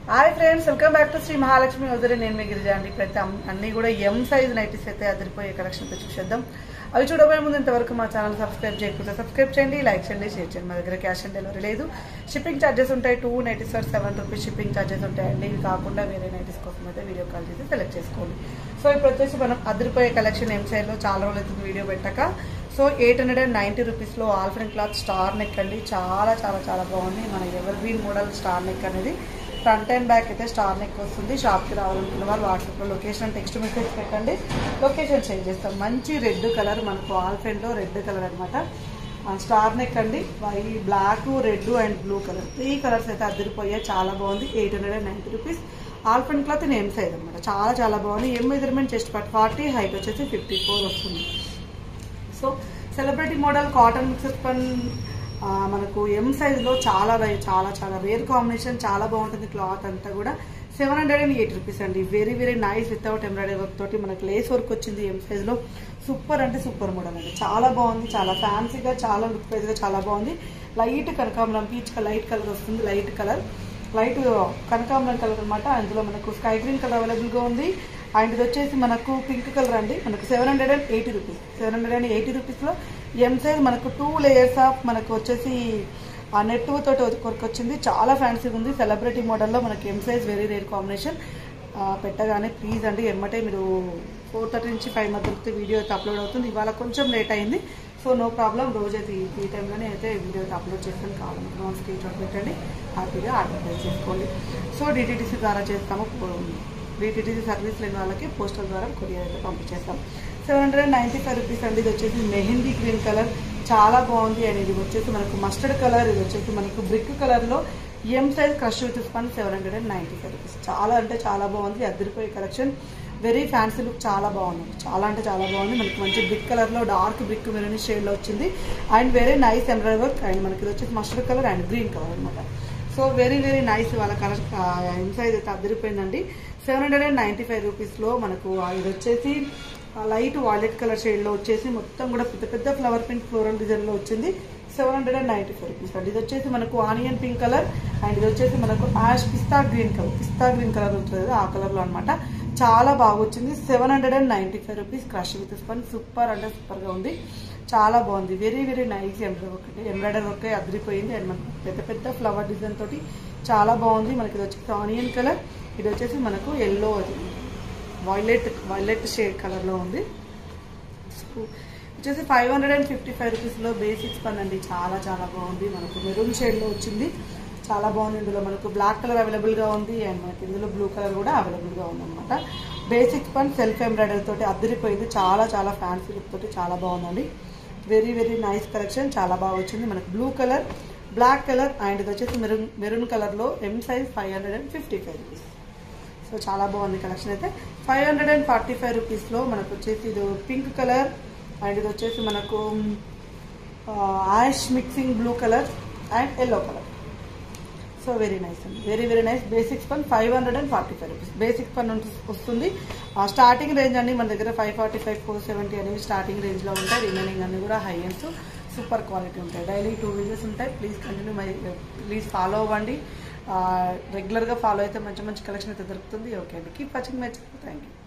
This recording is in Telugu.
hi friends welcome back to Shri Mahalakshmi వదిలి నేను మీ గిరిజా అండి ప్రతి అమ్- అన్ని కూడా ఎం సైజ్ నైటీస్ అయితే అదిరిపోయే కలెక్షన్ అయితే చూసేద్దాం అవి చూడబోయే ముందు ఇంతవరకు మా ఛానల్ సబ్స్క్రైబ్ చేయకుండా సబ్స్క్రైబ్ చేయండి లైక్ చేయండి షేర్ చేయండి మా దగ్గర క్యాష్ ఆన్ డెలివరీ లేదు షిప్పింగ్ ఛార్జెస్ ఉంటాయి two nighties for seven rupees shipping charges ఉంటాయండి ఇవి కాకుండా వేరే నైటీస్ కోసం అయితే వీడియో కాల్ చేసి సెలెక్ట్ చేసుకోండి సో ఇప్పుడు వచ్చేసి మనం అదిరిపోయే కలెక్షన్ ఎం సైజ్లో చాలా రోజులు అవుతుంది వీడియో పెట్టక so eight hundred and ninety రూపీస్లో ఆల్ఫ్రెండ్ క్లాత్ స్టార్ నెక్ అండి చాలా చాలా చాలా బాగుంది మన evergreen model star neck అనేది ఫ్రంట్ అండ్ బ్యాక్ అయితే స్టార్ నెక్ వస్తుంది షాప్కి రావాలనుకున్న వాళ్ళు వాట్సాప్లో లొకేషన్ టెక్స్ట్ మెసేజ్ పెట్టండి లొకేషన్ చేంజ్ చేస్తాం మంచి రెడ్ కలర్ మనకు ఆల్ఫ్రెండ్లో రెడ్ కలర్ అనమాట స్టార్ నెక్ అండి వై black red and blue colour three colours అయితే అద్దరిపోయాయి చాలా బాగుంది eight hundred and ninety rupees ఆల్ఫ్రెండ్ క్లాత్ నేమ్ సైజ్ అనమాట చాలా చాలా బాగుంది ఏం మెజర్మెంట్ చెస్ట్ పట్ ఫార్టీ హైట్ వచ్చేసి ఫిఫ్టీ ఫోర్ వస్తుంది సో సెలబ్రిటీ మోడల్ కాటన్ మిక్సర్ పన్ ఆ, మనకు ఎం సైజులో చాలా వై- చాలా చాలా రేర్ కాంబినేషన్ చాలా బాగుంటుంది క్లాత్ అంతా కూడా seven hundred and eight rupees అండి very very nice without embroidery work తోటి మనకు లేస్ వర్క్ వచ్చింది ఎం సైజులో సూపర్ అంటే సూపర్ మోడల్ అండి చాలా బాగుంది చాలా ఫ్యాన్సీగా చాలా లుక్ వైజ్గా చాలా బాగుంది లైట్ కనకాంబరం పీచ్ లైట్ కలర్ వస్తుంది లైట్ కలర్ లైట్ కనకాంబరం కలర్ అనమాట అందులో మనకు స్కై గ్రీన్ కలర్ అవైలబుల్గా ఉంది అండ్ ఇది వచ్చేసి మనకు పింక్ కలర్ అండి మనకు seven hundred and eighty rupees seven hundred and eighty రూపీస్లో ఎం సైజ్ మనకు టూ లేయర్స్ ఆఫ్ మనకు వచ్చేసి ఆ నెట్ తోటి కొరకు వచ్చింది చాలా ఫ్యాన్సీగా ఉంది సెలబ్రిటీ మోడల్లో మనకి M size very rare combination పెట్టగానే ప్లీజ్ అండి ఎమ్మటే మీరు ఫోర్ థర్టీ నుంచి ఫైవ్ మధ్య వీడియో అయితే అప్లోడ్ అవుతుంది ఇవాళ కొంచెం లేట్ అయింది సో నో ప్రాబ్లం రోజైతే ఈ ఈ టైంలోనే అయితే వీడియో అయితే అప్లోడ్ చేస్తాను కావాలనుకున్నాం స్క్రీన్ షాట్ పెట్టండి హ్యాపీగా ఆర్డర్ ప్లేస్ చేసుకోండి సో డిటీడీసీ ద్వారా చేస్తాము డిటీడీసీ సర్వీస్ లేని వాళ్ళకి పోస్టల్ ద్వారా కొరియర్ అయితే పంపించేస్తాం seven hundred and ninety five rupees అండి ఇది వచ్చేసి మెహందీ గ్రీన్ కలర్ చాలా బాగుంది అండ్ ఇది వచ్చేసి మనకు మస్టర్డ్ కలర్ ఇది వచ్చేసి మనకు బ్రిక్ కలర్లో M size crush with spun seven hundred and ninety five rupees చాలా అంటే చాలా బాగుంది అద్దరిపోయే కలెక్షన్ వెరీ ఫ్యాన్సీ లుక్ చాలా బాగుంది చాలా అంటే చాలా బాగుంది మనకి మంచి బ్రిక్ కలర్లో డార్క్ బ్రిక్ మెరూన్ షేడ్లో వచ్చింది and very nice embroidery work and మనకి ఇది వచ్చేసి mustard colour and green colour అనమాట సో వెరీ వెరీ నైస్ వాళ్ళ కలర్ ఎం సైజ్ అయితే అద్దరిపోయిందండి seven hundred and ninety five రూపీస్లో మనకు ఆ ఇది వచ్చేసి లైట్ వాయిలెట్ కలర్ షేడ్లో వచ్చేసి మొత్తం కూడా పెద్ద పెద్ద ఫ్లవర్ ప్రింట్ ఫ్లోరల్ డిజైన్లో వచ్చింది seven hundred and ninety five rupees అండి ఇది వచ్చేసి మనకు ఆనియన్ పింక్ కలర్ అండ్ ఇది వచ్చేసి మనకు ash pista green colour pista green colour ఉంటుంది కదా, ఆ కలర్లో అనమాట చాలా బాగా వచ్చింది seven hundred and ninety five rupees crush with spun super అంటే సూపర్గా ఉంది చాలా బాగుంది very very nice embroidery work embroidery work అదిరిపోయింది అండ్ మనకు పెద్ద పెద్ద ఫ్లవర్ డిజైన్ తోటి చాలా బాగుంది మనకి ఇది వచ్చేసి ఆనియన్ కలర్ ఇది వచ్చేసి మనకు ఎల్లో వైలెట్ వైలెట్ షేడ్ కలర్లో ఉంది సో వచ్చేసి five hundred and fifty five రూపీస్లో బేసిక్స్ పన్ అండి చాలా చాలా బాగుంది మనకు మెరూన్ షేడ్లో వచ్చింది చాలా బాగుంది ఇందులో మనకు బ్లాక్ కలర్ అవైలబుల్గా ఉంది అండ్ మనకి ఇందులో బ్లూ కలర్ కూడా అవైలబుల్గా ఉంది అనమాట బేసిక్స్ పన్ సెల్ఫ్ ఎంబ్రాయిడరీ తోటి అద్దరిపోయింది చాలా చాలా ఫ్యాన్సీ లుక్ తోటి చాలా బాగుందండి వెరీ వెరీ నైస్ కలెక్షన్ చాలా బాగా వచ్చింది మనకు blue colour black colour and ఇది వచ్చేసి మెరూన్ మెరూన్ కలర్లో M size five hundred and fifty five rupees so చాలా బాగుంది కలెక్షన్ అయితే five hundred and forty five రూపీస్లో మనకు వచ్చేసి ఇది పింక్ కలర్ అండ్ ఇది వచ్చేసి మనకు ash mixing blue colour and yellow colour so very nice అండి very very nice basic spun five hundred and forty five rupees basic spun వస్తుంది స్టార్టింగ్ రేంజ్ అండి మన దగ్గర five forty five four seventy అనేవి స్టార్టింగ్ రేంజ్లో ఉంటాయి రిమైనింగ్ అన్ని కూడా హై ఎండ్స్ సూపర్ క్వాలిటీ ఉంటాయి డైలీ టూ వీడియోస్ ఉంటాయి please continue my please follow అవ్వండి రెగ్యులర్గా ఫాలో అయితే మంచి మంచి కలెక్షన్ అయితే దొరుకుతుంది ఓకే అండి keep watching my thank you